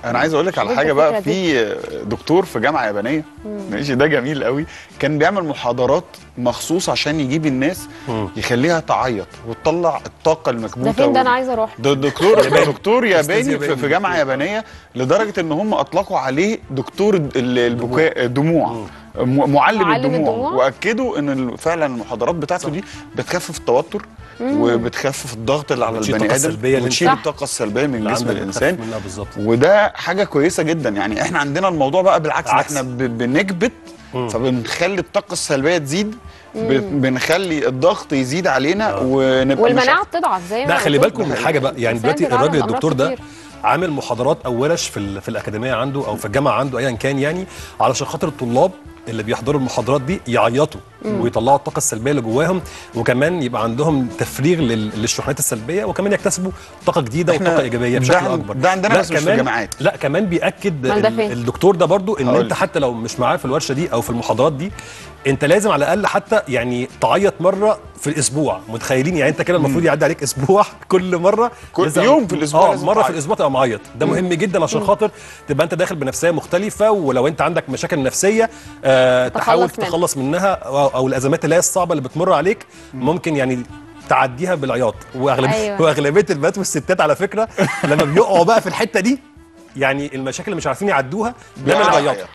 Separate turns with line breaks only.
انا عايز اقول لك على
ضد
حاجه بقى
الفكرة
في دكتور في جامعه يابانيه ماشي ده جميل قوي كان بيعمل محاضرات مخصوص عشان يجيب الناس يخليها تعيط وتطلع الطاقه المكبوته
ده فين ده
وال-
انا عايزه اروح
ده دكتور دكتور ياباني
أستاذ
في,
ياباني.
في جامعه يابانيه لدرجه ان هم اطلقوا عليه دكتور ال- البكاء الدموع م- معلم,
معلم
الدموع,
الدموع؟
واكدوا ان ال- فعلا المحاضرات بتاعته دي بتخفف التوتر وبتخفف الضغط اللي على
بتشيل
البني
الطاقة
ادم
السلبية اللي
وتشيل
صح.
الطاقه السلبيه من
اللي
جسم
عندك
الانسان
بتخفف منها بالظبط
وده حاجه كويسه جدا يعني احنا عندنا الموضوع بقى بالعكس ده
عكس.
احنا ب- بنكبت فبنخلي الطاقه السلبيه تزيد ب- بنخلي الضغط يزيد علينا ونبقى
والمناعه
مش
بتضعف زي ما
لا خلي
قلت.
بالكم من حاجه بقى يعني
الإنسان
دلوقتي
بيتعرض
الراجل
لأمراض
الدكتور ده
كتير.
عامل محاضرات او ورش في ال- في الاكاديميه عنده او في الجامعه عنده ايا كان يعني علشان خاطر الطلاب اللي بيحضروا المحاضرات دي يعيطوا ويطلعوا الطاقه السلبيه اللي جواهم وكمان يبقى عندهم تفريغ لل- للشحنات السلبيه وكمان يكتسبوا طاقه جديده
إحنا
وطاقه ايجابيه
ده
بشكل
عن-
اكبر
ده عندنا
لا
بس مش في
كمان-
الجامعات.
لا كمان بياكد
أمال ده
ال-
فين؟
الدكتور ده برضو ان
هقول
انت
لك.
حتى لو مش معاه في الورشه دي او في المحاضرات دي انت لازم على الاقل حتى يعني تعيط مره في الاسبوع متخيلين يعني انت كده المفروض يعدي عليك اسبوع كل مره
كل
لازم-
يوم في الأسبوع
اه
لازم
مره في
تعيط.
الاسبوع تبقى معيط ده مهم جدا عشان خاطر تبقى انت داخل بنفسيه مختلفه ولو انت عندك مشاكل نفسيه آه تحاول
تتخلص منها.
تتخلص منها او, أو الازمات اللي هي الصعبه اللي بتمر عليك ممكن يعني تعديها بالعياط واغلبيه
أيوة.
واغلبيه البنات والستات على فكره لما بيقعوا بقى في الحته دي يعني المشاكل اللي مش عارفين يعدوها دايما
بيقعد
يعيطوا
يعيط.